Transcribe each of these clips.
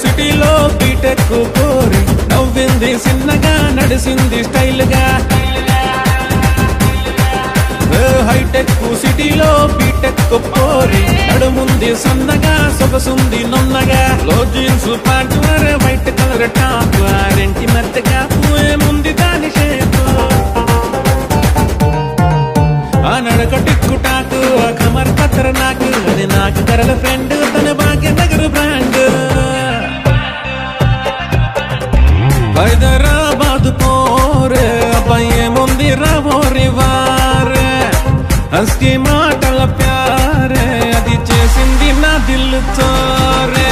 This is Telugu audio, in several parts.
సిటీలో బీటెక్ కోరి నవ్వింది చిన్నగా నడిసింది స్టైల్ గా హైటెక్ సిటీలో బీటెక్ పోరి నడుముంది సన్నగా సొగసుంది నొన్నగా లో జీన్స్ ప్యాంట్ వరే వైట్ కలర్ టాప్ రెంటి మెత్తగా ఏముంది దాని షేప్ ఆ నడక టిక్కు టాకు ఆ కమర్ కత్తర నాకు అది నాకు కరల ఫ్రెండ్ తన భాగ్యనగర్ బ్రాండ్ హైదరాబాద్ పోరే అబ్బాయి ముంది రావోరి వారే హస్కి మాటల ప్యారే అది చేసింది నా దిల్ తోరే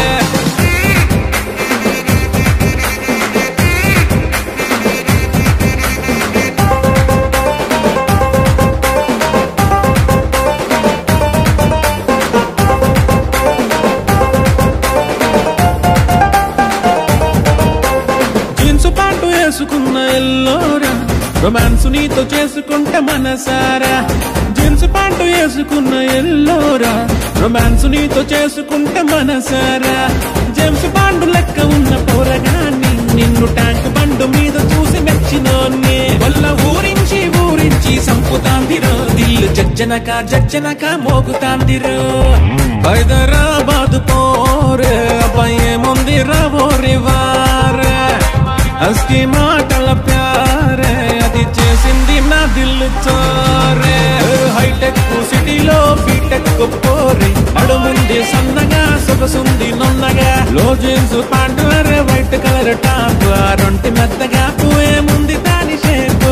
జీన్స్ ప్యాంటు వేసుకున్న ఎల్లోరా రొమాన్స్ నీతో చేసుకుంటే మనసారా జీన్స్ ప్యాంటు వేసుకున్న ఎల్లోరా రొమాన్స్ నీతో చేసుకుంటే మనసారా జేమ్స్ బాండు లెక్క ఉన్న పోరగాన్ని నిన్ను ట్యాంక్ బండు మీద చూసి మెచ్చినోన్నే వల్ల ఊరించి ఊరించి సంపుతాందిరో దిల్లు జజ్జనక జజ్జనక మోగుతాందిరో హైదరాబాద్ పోరే అబ్బాయి ముంది రావోరి వారే అస్కి మాటల ప్యారే అది చేసింది నా దిల్ చోరే హైటెక్ సిటీలో బీటెక్ పోరి నడుముంది సన్నగా సొగసుంది నొన్నగా లో జీన్స్ ప్యాంటు అరే వైట్ కలర్ టాప్ ఆ రొంటి మెత్తగా ఏముంది దాని షేప్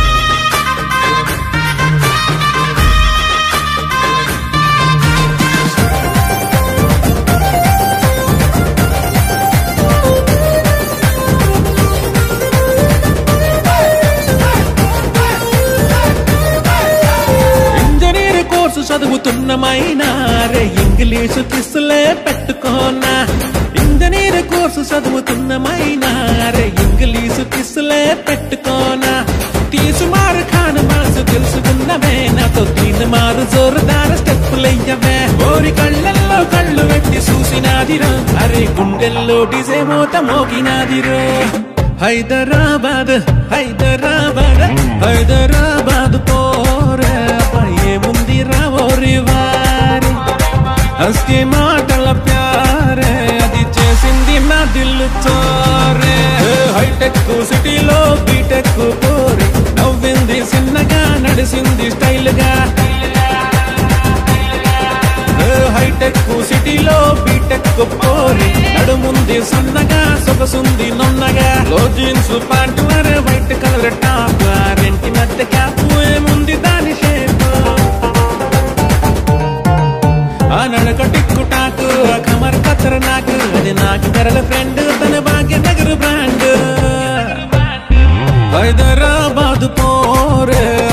ఇంజనీర్ కోర్సు చదువుతున్న మైనారే ఇంగ్లీషు కిస్సులే పెట్టుకోనా ఇంజనీర్ కోర్సు చదువుతున్న మైనారే ఇంగ్లీషు కిస్సులే పెట్టుకోనా తీసు మారు ఖాను మనసు తెలుసుకున్నవే నాతో తీను మారు జోరుదార స్టెప్పులయ్యవే ఓరి కళ్ళల్లో కళ్ళు పెట్టి చూసినాదిరో అరే గుండెల్లో డిజే మోత మోగినాదిరో హైదరాబాద్ హైదరాబాద్ హైదరాబాద్ పోరే ఏముంది రావోరి వారి హస్కి మాటల ప్యారే అది చేసింది నా దిల్లు చోరే హైటెక్ సిటీలో బీటెక్ పోరి నవ్వింది చిన్నగా నడిసింది స్టైల్ గా హైటెక్ సిటీలో బీటెక్ పోరి నడుముంది సన్నగా సొగసుంది నొన్నగా లో జీన్స్ ప్యాంటు అరే వైట్ కలర్ టాప్ రెంటి మధ్య క్యాప్ ఏముంది దాని షేప్ ఆ నడక టిక్కు టాకు ఆ కమర్ కత్తర నాకు అది నాకు కరల ఫ్రెండ్ తన భాగ్యనగర్ బ్రాండ్ హైదరాబాద్ పోరే